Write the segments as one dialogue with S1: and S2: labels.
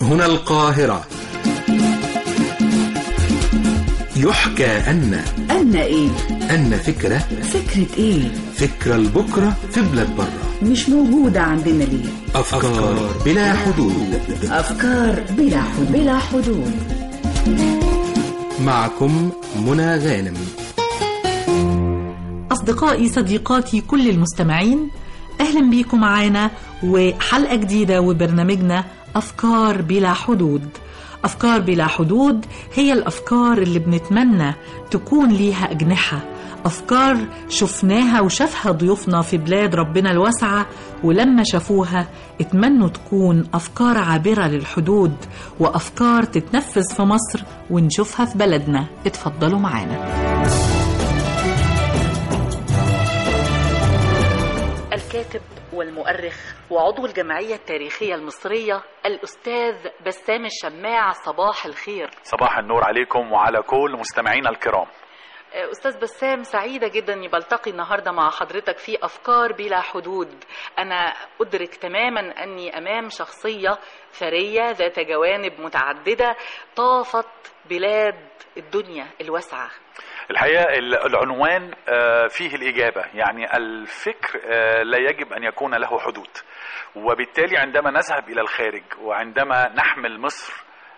S1: هنا القاهرة يحكى أن
S2: أن إيه؟
S1: أن فكرة
S2: فكرة إيه؟
S1: فكرة لبكرة في بلاد برة
S2: مش موجودة عندنا ليه؟
S1: أفكار بلا حدود
S2: أفكار بلا حدود بلا حدود
S1: معكم منى غانم
S3: أصدقائي صديقاتي كل المستمعين أهلا بيكم معانا وحلقة جديدة وبرنامجنا أفكار بلا حدود أفكار بلا حدود هي الأفكار اللي بنتمنى تكون ليها أجنحة أفكار شفناها وشافها ضيوفنا في بلاد ربنا الواسعة ولما شافوها اتمنوا تكون أفكار عابرة للحدود وأفكار تتنفذ في مصر ونشوفها في بلدنا اتفضلوا معانا الكاتب والمؤرخ وعضو الجمعية التاريخية المصرية الأستاذ بسام الشماع صباح الخير
S4: صباح النور عليكم وعلى كل مستمعينا الكرام
S3: أستاذ بسام سعيدة جدا إني بلتقي النهاردة مع حضرتك في أفكار بلا حدود أنا أدرك تماما أني أمام شخصية ثرية ذات جوانب متعددة طافت بلاد الدنيا الواسعة
S4: الحقيقة العنوان فيه الإجابة يعني الفكر لا يجب أن يكون له حدود وبالتالي عندما نذهب إلى الخارج وعندما نحمل مصر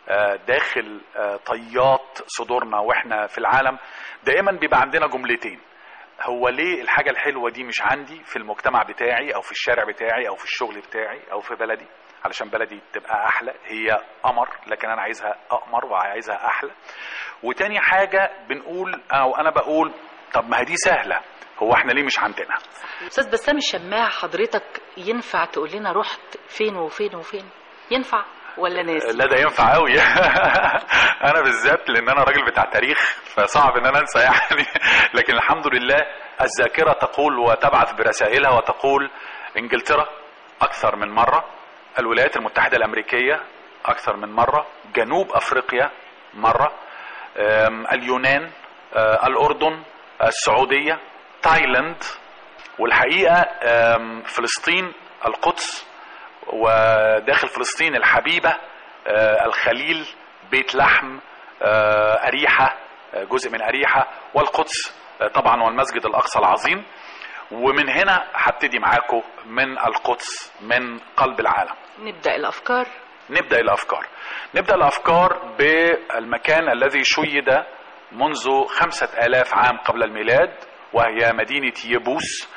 S4: داخل طيات صدورنا واحنا في العالم دائما بيبقى عندنا جملتين هو ليه الحاجة الحلوة دي مش عندي في المجتمع بتاعي أو في الشارع بتاعي أو في الشغل بتاعي أو في بلدي علشان بلدي تبقى أحلى هي قمر لكن أنا عايزها أقمر وعايزها أحلى وتاني حاجة بنقول أو أنا بقول طب ما هي دي سهلة هو احنا ليه مش عندنا
S3: أستاذ بسام الشماع حضرتك ينفع تقول لنا رحت فين وفين وفين ينفع ولا ناسي
S4: لا ده ينفع قوي انا بالذات لان انا راجل بتاع تاريخ فصعب ان انا انسى يعني لكن الحمد لله الذاكره تقول وتبعث برسائلها وتقول انجلترا اكثر من مره الولايات المتحده الامريكيه اكثر من مره جنوب افريقيا مره اليونان الاردن السعوديه تايلاند والحقيقه فلسطين القدس وداخل فلسطين الحبيبة الخليل بيت لحم أريحة جزء من أريحة والقدس طبعا والمسجد الأقصى العظيم ومن هنا هبتدي معاكم من القدس من قلب العالم
S3: نبدأ الأفكار
S4: نبدأ الأفكار نبدأ الأفكار بالمكان الذي شيد منذ خمسة آلاف عام قبل الميلاد وهي مدينة يبوس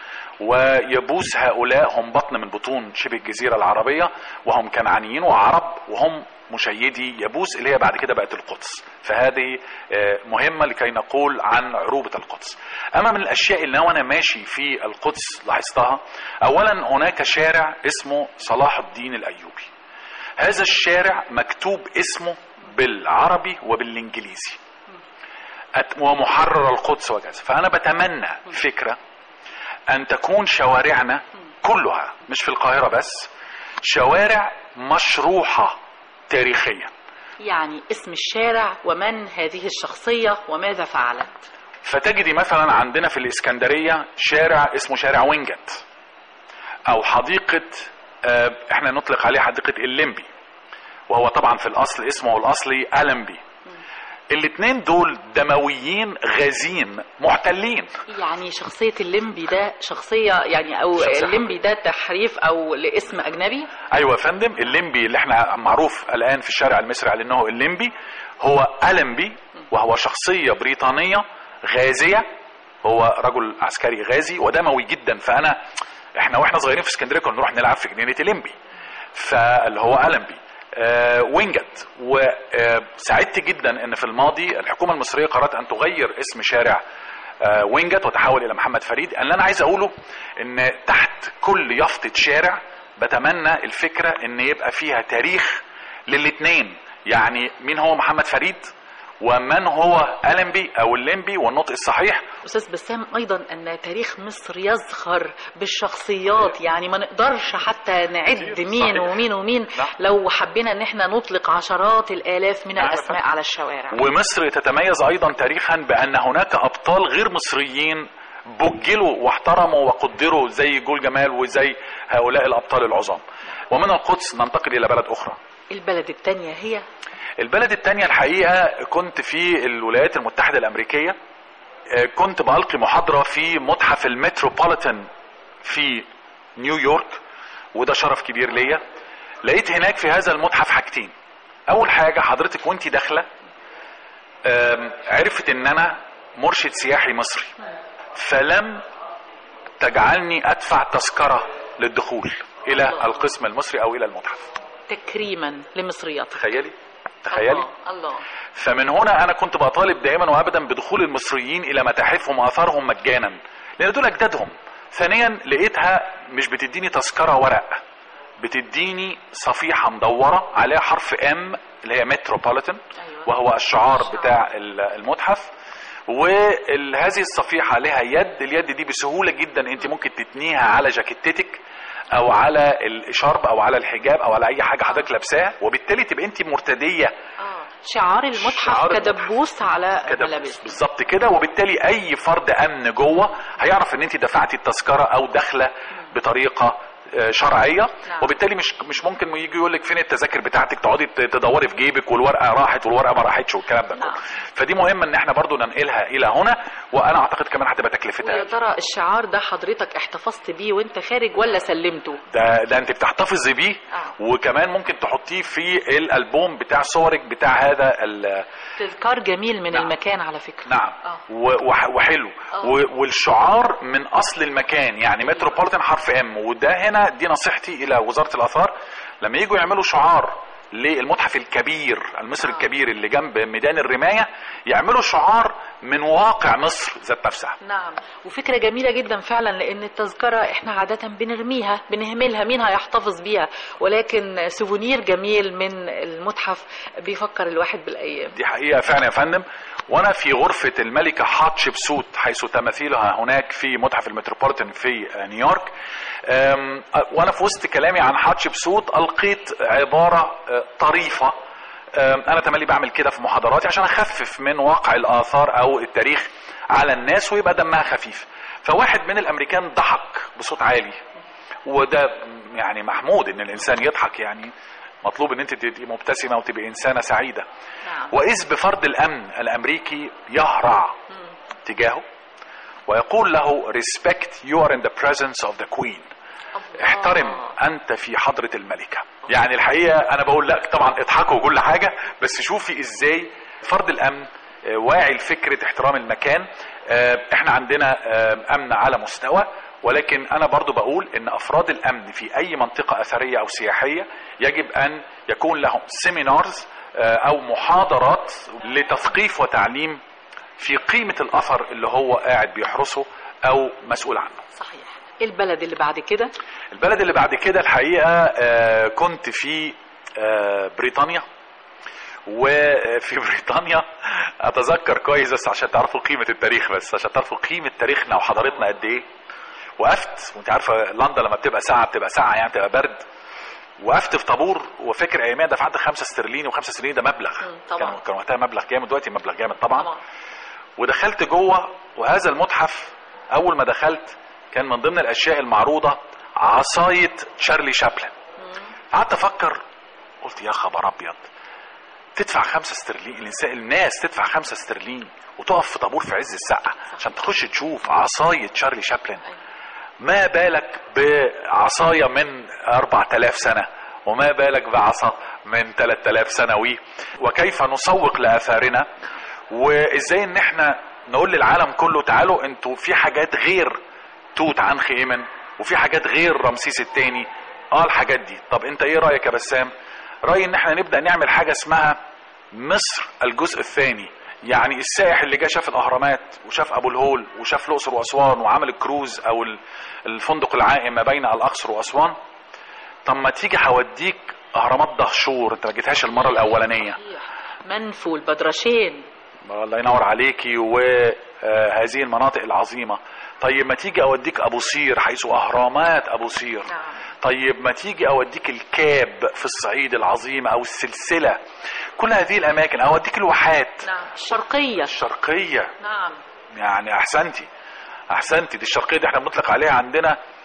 S4: ويبوس هؤلاء هم بطن من بطون شبه الجزيرة العربية وهم كنعانيين وعرب وهم مشيدي يبوس اللي هي بعد كده بقت القدس فهذه مهمة لكي نقول عن عروبة القدس أما من الأشياء اللي وأنا ماشي في القدس لاحظتها أولا هناك شارع اسمه صلاح الدين الأيوبي هذا الشارع مكتوب اسمه بالعربي وبالإنجليزي ومحرر القدس وكذا فأنا بتمنى فكرة أن تكون شوارعنا كلها مش في القاهرة بس شوارع مشروحة تاريخيا
S3: يعني اسم الشارع ومن هذه الشخصية وماذا فعلت
S4: فتجدي مثلا عندنا في الإسكندرية شارع اسمه شارع وينجت أو حديقة احنا نطلق عليه حديقة الليمبي وهو طبعا في الأصل اسمه الأصلي ألمبي الاثنين دول دمويين غازين محتلين
S3: يعني شخصية الليمبي ده شخصية يعني أو شخصية الليمبي ده تحريف أو لاسم أجنبي
S4: أيوة يا فندم الليمبي اللي احنا معروف الآن في الشارع المصري على أنه الليمبي هو ألمبي وهو شخصية بريطانية غازية هو رجل عسكري غازي ودموي جدا فأنا احنا واحنا صغيرين في اسكندرية كنا نروح نلعب في جنينة الليمبي فاللي هو ألمبي آه وينجت وسعدت جدا ان في الماضي الحكومه المصريه قررت ان تغير اسم شارع آه وينجت وتحول الى محمد فريد اللي انا عايز اقوله ان تحت كل يافطه شارع بتمنى الفكره ان يبقى فيها تاريخ للاثنين يعني مين هو محمد فريد ومن هو ألمبي أو الليمبي والنطق الصحيح
S3: أستاذ بسام أيضا أن تاريخ مصر يزخر بالشخصيات يعني ما نقدرش حتى نعد مين ومين ومين لو حبينا أن احنا نطلق عشرات الآلاف من الأسماء على الشوارع
S4: ومصر تتميز أيضا تاريخا بأن هناك أبطال غير مصريين بجلوا واحترموا وقدروا زي جول جمال وزي هؤلاء الأبطال العظام ومن القدس ننتقل إلى بلد أخرى
S3: البلد التانية هي
S4: البلد التانية الحقيقة كنت في الولايات المتحدة الأمريكية آه، كنت بلقي محاضرة في متحف المتروبوليتان في نيويورك وده شرف كبير ليا لقيت هناك في هذا المتحف حاجتين أول حاجة حضرتك وانت داخلة آم، عرفت ان انا مرشد سياحي مصري فلم تجعلني ادفع تذكرة للدخول الى القسم المصري او الى المتحف
S3: تكريما لمصرياتك
S4: تخيلي تخيلي
S3: الله, الله.
S4: فمن هنا انا كنت بطالب دائما وابدا بدخول المصريين الى متاحفهم واثارهم مجانا لان دول اجدادهم ثانيا لقيتها مش بتديني تذكره ورق بتديني صفيحه مدوره عليها حرف ام اللي هي متروبوليتان
S3: أيوة.
S4: وهو الشعار
S3: الشعار.
S4: بتاع ال- المتحف وهذه الصفيحه لها يد اليد دي بسهوله جدا انت ممكن تتنيها على جاكيتتك او على الشارب او على الحجاب او على اي حاجه حضرتك لابساها وبالتالي تبقى انت مرتديه
S3: آه. شعار المتحف
S4: شعار المتحف.
S3: كدبوس على
S4: كده
S3: ملابس
S4: بالظبط كده وبالتالي اي فرد امن جوه هيعرف ان انت دفعتي التذكره او داخله بطريقه آه، شرعيه
S3: نعم.
S4: وبالتالي مش مش ممكن يجي يقول لك فين التذاكر بتاعتك تقعدي ت- تدوري في جيبك والورقه راحت والورقه ما راحتش والكلام ده كله
S3: نعم.
S4: فدي مهمه ان احنا برضو ننقلها الى هنا وانا اعتقد كمان هتبقى تكلفتها
S3: ويا ترى الشعار ده حضرتك احتفظت بيه وانت خارج ولا سلمته
S4: ده ده انت بتحتفظي بيه
S3: آه.
S4: وكمان ممكن تحطيه في الالبوم بتاع صورك بتاع هذا ال-
S3: تذكار جميل من
S4: نعم.
S3: المكان على فكرة
S4: نعم
S3: آه.
S4: و- وح- وحلو
S3: آه.
S4: و- والشعار من اصل المكان يعني متروبوليتان حرف ام وده هنا دي نصيحتي الى وزاره الاثار لما يجوا يعملوا شعار للمتحف الكبير المصري
S3: آه.
S4: الكبير اللي جنب ميدان الرمايه يعملوا شعار من واقع مصر ذات نفسها
S3: نعم وفكرة جميلة جدا فعلا لأن التذكرة احنا عادة بنرميها بنهملها مين هيحتفظ بيها ولكن سوفونير جميل من المتحف بيفكر الواحد بالأيام
S4: دي حقيقه فعلا يا فندم وانا في غرفه الملكه حتشبسوت حيث تماثيلها هناك في متحف المتروبوليتان في نيويورك أم، وانا في وسط كلامي عن حتشبسوت القيت عباره أه، طريفه أم، انا تملي بعمل كده في محاضراتي عشان اخفف من واقع الاثار او التاريخ على الناس ويبقى دمها خفيف فواحد من الامريكان ضحك بصوت عالي وده يعني محمود ان الانسان يضحك يعني مطلوب ان انت تبقي مبتسمه وتبقي انسانه سعيده
S3: نعم
S4: واذ بفرد الامن الامريكي يهرع تجاهه ويقول له respect you are in the presence of the queen احترم انت في حضرة الملكة يعني الحقيقة انا بقول لا طبعا اضحكوا وكل حاجة بس شوفي ازاي فرد الامن آه، واعي لفكرة احترام المكان آه، احنا عندنا آه، امن على مستوى ولكن انا برضو بقول ان افراد الامن في اي منطقة اثرية او سياحية يجب ان يكون لهم سيمينارز او محاضرات لتثقيف وتعليم في قيمة الاثر اللي هو قاعد بيحرسه او مسؤول عنه
S3: صحيح البلد اللي بعد كده
S4: البلد اللي بعد كده الحقيقة آه، كنت في آه، بريطانيا وفي بريطانيا اتذكر كويس بس عشان تعرفوا قيمة التاريخ بس عشان تعرفوا قيمة تاريخنا وحضارتنا قد ايه وقفت وانت عارفة لندن لما بتبقى ساعة بتبقى ساعة يعني بتبقى برد وقفت في طابور وفاكر اياميها دفعت خمسة استرليني وخمسة استرليني ده مبلغ
S3: مم، طبعا.
S4: كان كان وقتها مبلغ جامد دلوقتي مبلغ جامد طبعا,
S3: طبعا
S4: ودخلت جوه وهذا المتحف اول ما دخلت كان من ضمن الاشياء المعروضه عصايه تشارلي شابلن قعدت افكر قلت يا خبر ابيض تدفع خمسة استرلين الانسان الناس تدفع خمسة استرلين وتقف في طابور في عز السقعه عشان تخش تشوف عصايه تشارلي شابلن ما بالك بعصايه من 4000 سنه وما بالك بعصا من 3000 سنوي وكيف نسوق لاثارنا وازاي ان احنا نقول للعالم كله تعالوا انتوا في حاجات غير توت عنخ امن وفي حاجات غير رمسيس الثاني اه الحاجات دي طب انت ايه رايك يا بسام رايي ان احنا نبدا نعمل حاجه اسمها مصر الجزء الثاني يعني السائح اللي جه شاف الاهرامات وشاف ابو الهول وشاف الاقصر واسوان وعمل الكروز او ال- الفندق العائم ما بين الاقصر واسوان طب ما تيجي هوديك اهرامات دهشور انت ما جيتهاش المره الاولانيه
S3: صحيح. منفو البدرشين
S4: الله ينور عليكي وهذه المناطق العظيمة طيب ما تيجي اوديك ابو سير حيث اهرامات ابو سير
S3: نعم.
S4: طيب ما تيجي اوديك الكاب في الصعيد العظيمة او السلسلة كل هذه الاماكن اوديك الواحات
S3: نعم الشرقية
S4: الشرقية
S3: نعم
S4: يعني احسنتي احسنتي دي الشرقية دي احنا بنطلق عليها عندنا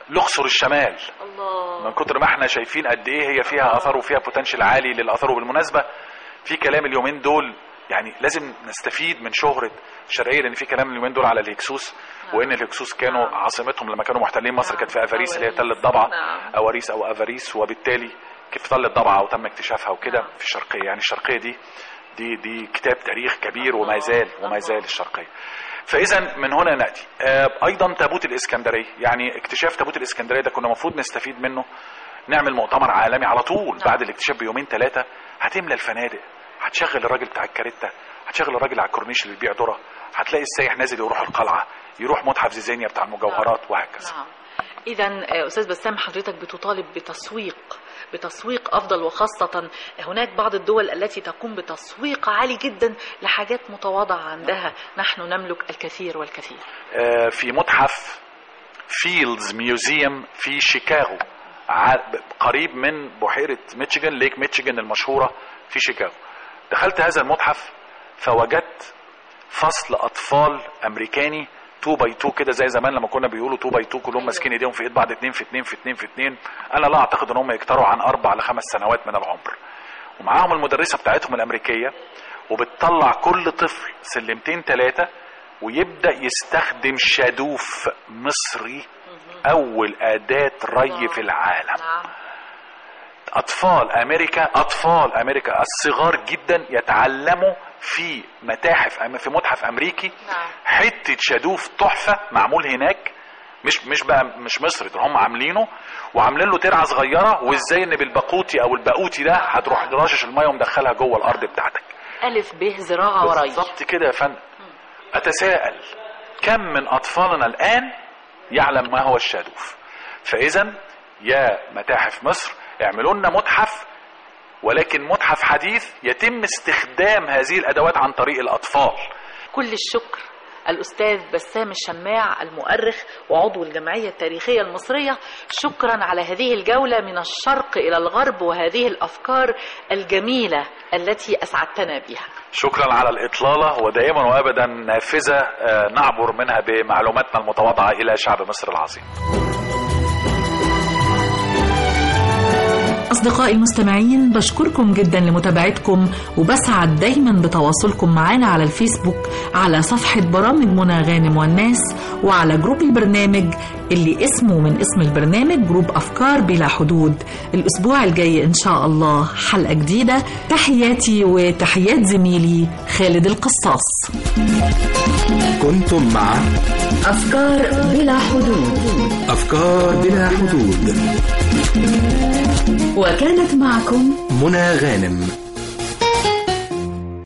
S4: الاقصر الشمال
S3: الله
S4: من كتر ما احنا شايفين قد ايه هي فيها اثار وفيها بوتنشال عالي للاثار وبالمناسبه في كلام اليومين دول يعني لازم نستفيد من شهره الشرقيه لان في كلام اليومين دول على الهكسوس وان الهكسوس كانوا
S3: نعم.
S4: عاصمتهم لما كانوا محتلين مصر
S3: نعم.
S4: كانت في افاريس اللي هي تل
S3: أواريس.
S4: الضبعه
S3: نعم.
S4: اواريس او افاريس وبالتالي كيف تل الضبعه وتم اكتشافها وكده
S3: نعم.
S4: في الشرقيه يعني الشرقيه دي دي دي كتاب تاريخ كبير
S3: الله.
S4: وما زال وما
S3: الله.
S4: زال الشرقيه فاذا من هنا ناتي آه، ايضا تابوت الاسكندريه يعني اكتشاف تابوت الاسكندريه ده كنا المفروض نستفيد منه نعمل مؤتمر عالمي على طول
S3: نعم.
S4: بعد الاكتشاف بيومين ثلاثه هتملى الفنادق هتشغل الراجل بتاع الكاريتا هتشغل الراجل على الكورنيش اللي بيبيع ذره هتلاقي السايح نازل يروح القلعه يروح متحف زيزانيا بتاع المجوهرات وهكذا
S3: نعم إذا أستاذ بسام حضرتك بتطالب بتسويق بتسويق أفضل وخاصة هناك بعض الدول التي تقوم بتسويق عالي جدا لحاجات متواضعة عندها نحن نملك الكثير والكثير
S4: آه، في متحف فيلدز ميوزيوم في شيكاغو ع- قريب من بحيرة ميشيغان ليك ميشيغان المشهورة في شيكاغو دخلت هذا المتحف فوجدت فصل أطفال أمريكاني 2 باي 2 كده زي زمان لما كنا بيقولوا 2 باي 2 كلهم ماسكين ايديهم في ايد بعض 2 في 2 في 2 في 2 انا لا اعتقد ان هم يكتروا عن اربع لخمس سنوات من العمر ومعاهم المدرسه بتاعتهم الامريكيه وبتطلع كل طفل سلمتين ثلاثه ويبدا يستخدم شادوف مصري اول اداه ري في العالم
S3: نعم
S4: اطفال امريكا اطفال امريكا الصغار جدا يتعلموا في متاحف أم- في متحف امريكي
S3: نعم.
S4: حته شادوف تحفه معمول هناك مش مش بقى مش مصري ده هم عاملينه وعاملين له ترعه صغيره وازاي ان بالباقوتي او الباقوتي ده هتروح راشش الميه ومدخلها جوه الارض بتاعتك
S3: ألف به زراعة وري
S4: بالظبط كده يا فندم اتساءل كم من اطفالنا الان يعلم ما هو الشادوف فاذا يا متاحف مصر اعملوا لنا متحف ولكن متحف حديث يتم استخدام هذه الادوات عن طريق الاطفال
S3: كل الشكر الأستاذ بسام الشماع المؤرخ وعضو الجمعية التاريخية المصرية شكرا على هذه الجولة من الشرق إلى الغرب وهذه الأفكار الجميلة التي أسعدتنا بها
S4: شكرا على الاطلاله ودائما وابدا نافذه آه، نعبر منها بمعلوماتنا المتواضعه الى شعب مصر العظيم
S3: أصدقائي المستمعين بشكركم جدا لمتابعتكم وبسعد دايما بتواصلكم معنا على الفيسبوك على صفحة برامج منى غانم والناس وعلى جروب البرنامج اللي اسمه من اسم البرنامج جروب أفكار بلا حدود الأسبوع الجاي إن شاء الله حلقة جديدة تحياتي وتحيات زميلي خالد القصاص
S1: كنتم مع
S2: أفكار بلا حدود
S1: أفكار بلا حدود
S2: وكانت معكم
S1: منى غانم